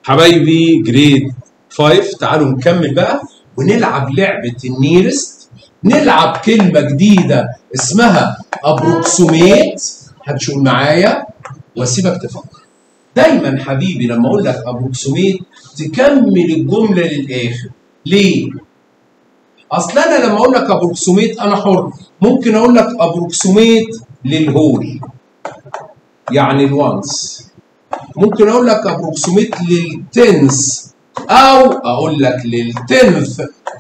حبايبي جريد 5 تعالوا نكمل بقى ونلعب لعبة النيرست نلعب كلمة جديدة اسمها ابروكسوميت هتشوف معايا واسيبك تفكر دايما حبيبي لما اقول لك ابروكسوميت تكمل الجملة للآخر ليه؟ اصل انا لما اقول لك ابروكسوميت انا حر ممكن اقول لك ابروكسوميت للهول يعني الوانس ممكن اقول لك ابروكسيميت للتنس او اقول لك للتنث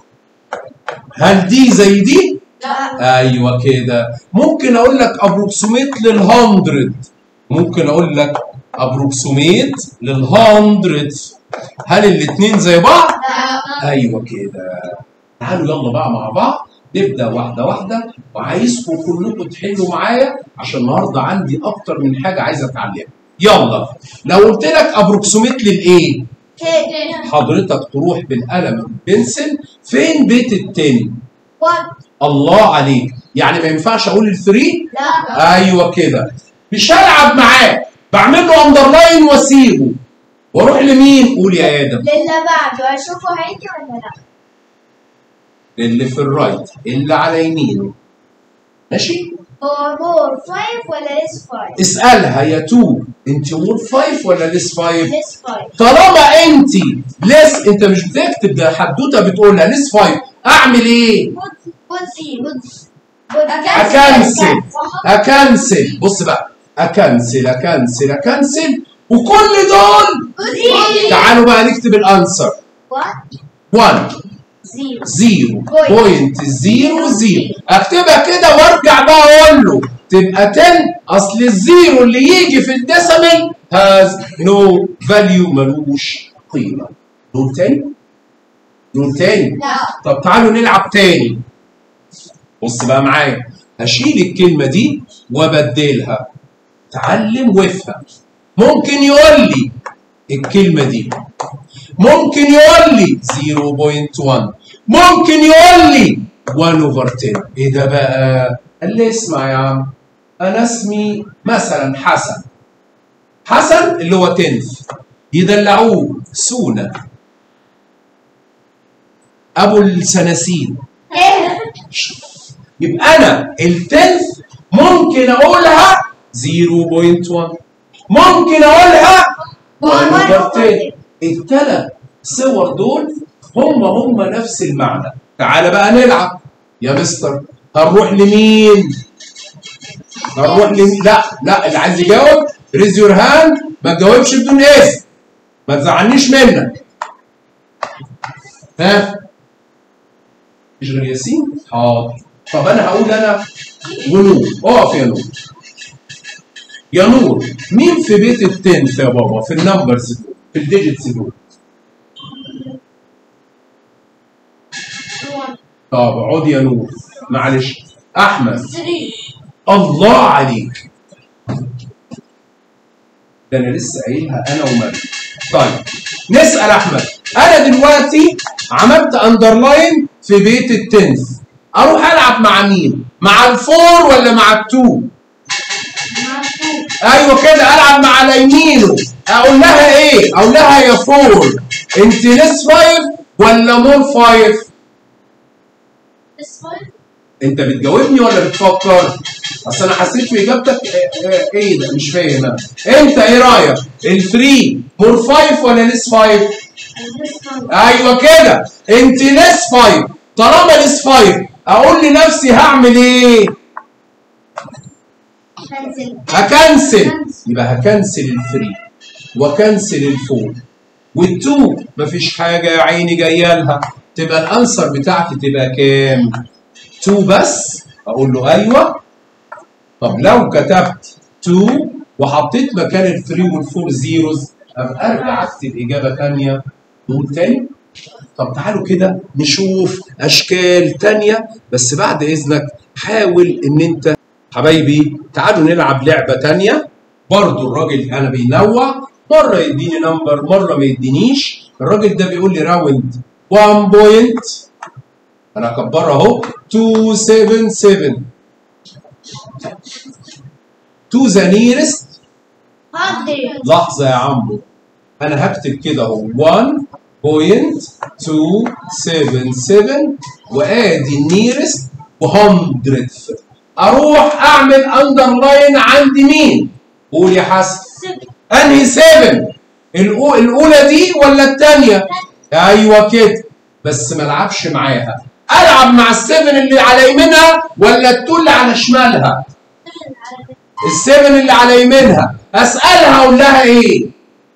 هل دي زي دي؟ لا ايوه كده ممكن اقول لك ابروكسيميت للهندرد ممكن اقول لك ابروكسيميت للهندرد هل الاثنين زي بعض؟ لا ايوه كده تعالوا يلا بقى مع بعض نبدا واحده واحده وعايزكم كلكم تحلوا معايا عشان النهارده عندي اكتر من حاجه عايز اتعلمها يلا لو قلت لك ابروكسيميت للايه كده حضرتك تروح بالقلم البنسل فين بيت التاني وان الله عليك يعني ما ينفعش اقول الثري لا ايوه كده مش هلعب معاه بعمل له اندرلاين واسيبه واروح لمين قول يا ادم للي بعده اشوفه هيجي ولا لا اللي في الرايت اللي على يمينه ماشي هو مور فايف ولا ليس فايف اسالها يا تو انت مور فايف ولا ليس فايف ليس فايف طالما انت ليس انت مش بتكتب ده حدوته بتقولها ليس فايف اعمل ايه بوت سي بوت اكنسل اكنسل بص بقى اكنسل اكنسل اكنسل وكل دول بوت تعالوا بقى نكتب الانسر 1 1 0 0.00 اكتبها كده وارجع بقى اقول له تبقى 10 اصل الزيرو اللي يجي في الديسيمال هاز نو فاليو ملوش قيمه دول تاني دول تاني لا طب تعالوا نلعب تاني بص بقى معايا هشيل الكلمة دي وابدلها تعلم وافهم ممكن يقول لي الكلمة دي ممكن يقول لي 0.1 ممكن يقول لي 1 over 10 ايه ده بقى؟ قال لي اسمع يا عم انا اسمي مثلا حسن حسن اللي هو تنف يدلعوه سونا ابو السناسين ايه يبقى انا التنث ممكن اقولها 0.1 ممكن اقولها 1 over 10 الثلاث صور دول هم هم نفس المعنى تعال بقى نلعب يا مستر هنروح لمين هنروح لمين لا لا اللي عايز يجاوب ريز يور هاند ما تجاوبش بدون اسم ما تزعلنيش منك ها مش غير ياسين حاضر طب انا هقول انا ونور اقف يا نور يا نور مين في بيت التنس يا بابا في النمبرز دول في الديجيتس دول 1 طب اقعد يا نور معلش احمد 3 الله عليك ده انا لسه قايلها انا ومريم طيب نسال احمد انا دلوقتي عملت اندرلاين في بيت التنس اروح العب مع مين مع الفور ولا مع التو مع 2 ايوه كده العب مع على يمينه اقول لها ايه اقول لها يا فور انت ليس فايف ولا مور فايف ليس فايف انت بتجاوبني ولا بتفكر؟ اصل انا حسيت في اجابتك ايه, ايه, ايه ده مش فاهم انا. انت ايه رايك؟ الفري مور فايف ولا ليس فايف؟ ليس فايف ايوه كده انت ليس فايف طالما ليس فايف اقول لنفسي هعمل ايه؟ كنسل هكنسل يبقى هكنسل الفري وكنسل الفور والتو مفيش حاجه يا عيني جايه لها تبقى الانسر بتاعتي تبقى كام؟ 2 بس اقول له ايوه طب لو كتبت 2 وحطيت مكان الثري والفور زيروز ابقى ارجع اكتب اجابه ثانيه نقول تاني طب تعالوا كده نشوف اشكال تانية بس بعد اذنك حاول ان انت حبايبي تعالوا نلعب لعبه تانية برضو الراجل انا بينوع مره يديني نمبر مره ما يدينيش الراجل ده بيقول لي راوند 1 بوينت انا اكبرها اهو 277 to the nearest 100 لحظه يا عمو انا هكتب كده اهو 1.277 وادي النيرست ب 100 اروح اعمل اندرلاين عند مين؟ قول يا حسن انهي 7 الأو- الاولى دي ولا الثانيه؟ ايوه كده بس ما العبش معاها العب مع السيفن اللي على يمينها ولا التو اللي على شمالها؟ السيفن اللي على يمينها اسالها اقول لها ايه؟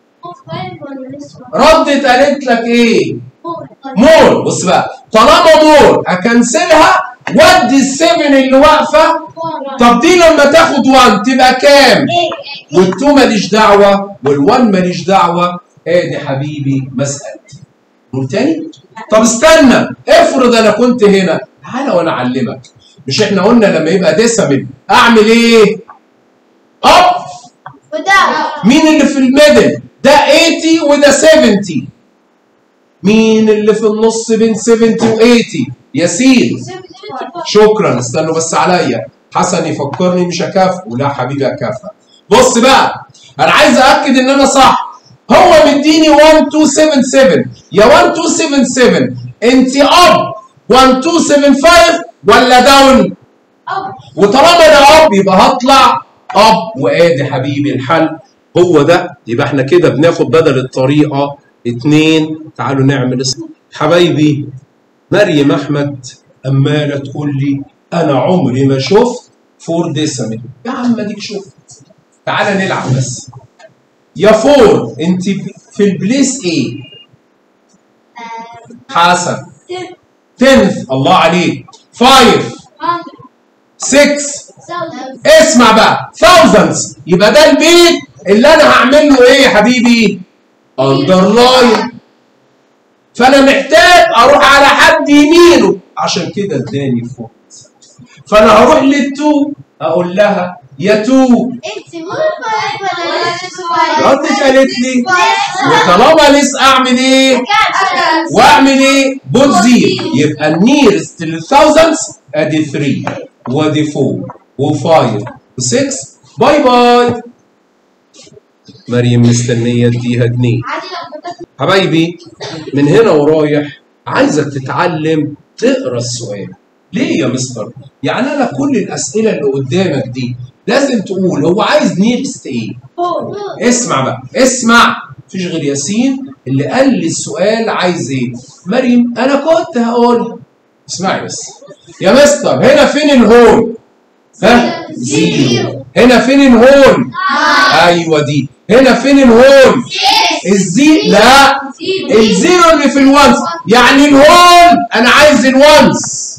ردت قالت لك ايه؟ مور بص بقى طالما مور اكنسلها ودي السيفن اللي واقفه طب دي لما تاخد 1 تبقى كام؟ والتو ماليش دعوه والوان ماليش دعوه ادي حبيبي مسألتي نقول تاني؟ طب استنى افرض انا كنت هنا تعالى وانا اعلمك مش احنا قلنا لما يبقى ديسمل اعمل ايه؟ اب مين اللي في الميدل؟ ده 80 وده 70 مين اللي في النص بين 70 و80 ياسين شكرا استنوا بس عليا حسن يفكرني مش هكافئه لا حبيبي هكافئك بص بقى انا عايز اكد ان انا صح هو مديني 1277 يا 1277 انت اب 1275 ولا داون وطالما انا اب يبقى هطلع اب وادي حبيبي الحل هو ده يبقى احنا كده بناخد بدل الطريقه اتنين تعالوا نعمل اسم حبايبي مريم احمد اماله تقول لي انا عمري ما شفت فور ديسمل يا عم اديك شفت تعالى نلعب بس يا فور انت في البليس ايه حسن تنث الله عليك فايف 6 اسمع بقى thousands يبقى ده البيت اللي انا هعمل له ايه يا حبيبي اندرلاين فانا محتاج اروح على حد يمينه عشان كده اداني فوق فانا هروح للتو اقول لها يا تو ردت قالت لي وطالما لسه اعمل ايه واعمل ايه بوت زيرو يبقى النيرست للثاوزندز ادي 3 وادي 4 و5 و6 باي باي مريم مستنيه اديها جنيه حبايبي من هنا ورايح عايزك تتعلم تقرا السؤال ليه يا مستر؟ يعني انا كل الاسئله اللي قدامك دي لازم تقول هو عايز نيرست ايه؟ اسمع بقى اسمع مفيش غير ياسين اللي قال لي السؤال عايز ايه؟ مريم انا كنت هقول اسمعي بس يا مستر هنا فين الهول؟ ها؟ زيرو هنا فين الهول؟ ايوه دي هنا فين الهول؟ الزي لا الزيرو اللي في الونس يعني الهول انا عايز الونس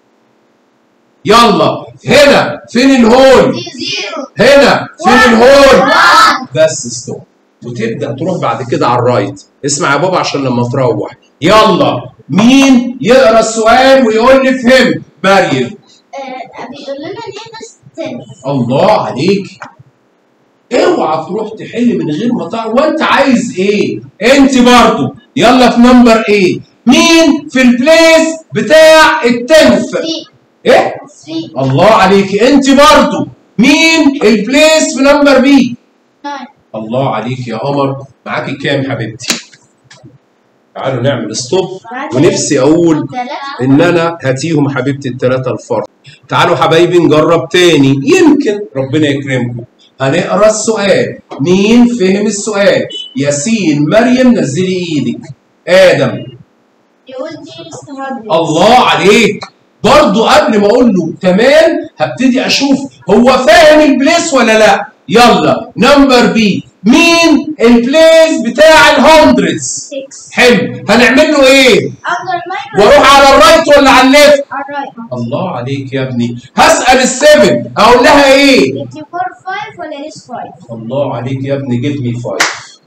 يلا هنا فين الهول؟ هنا فين الهول؟ بس ستوب وتبدا تروح بعد كده على الرايت اسمع يا بابا عشان لما تروح يلا مين يقرا السؤال ويقول لي فهمت مريم بيقول لنا ليه بس تنس الله عليك اوعى تروح تحل من غير ما تعرف وانت عايز ايه انت برضو يلا في نمبر ايه مين في البليس بتاع التنف ايه ثري الله عليك انت برضو مين البليس في نمبر بي ناين الله عليك يا قمر معاكي كام حبيبتي تعالوا نعمل ستوب ونفسي اقول ان انا هاتيهم حبيبتي الثلاثه الفرد تعالوا حبايبي نجرب تاني يمكن ربنا يكرمكم هنقرا السؤال مين فهم السؤال ياسين مريم نزلي ايدك ادم يقول nearest hundred الله عليك برضو قبل ما اقول له كمان هبتدي اشوف هو فاهم البليس ولا لا يلا نمبر بي مين البليس بتاع الهندردز six حلو هنعمل له ايه underline واروح على الرايت ولا على الليفت alright الله عليك يا ابني هسال السفن اقول لها ايه 84 five ولا ليش five الله عليك يا ابني جيب مي فايف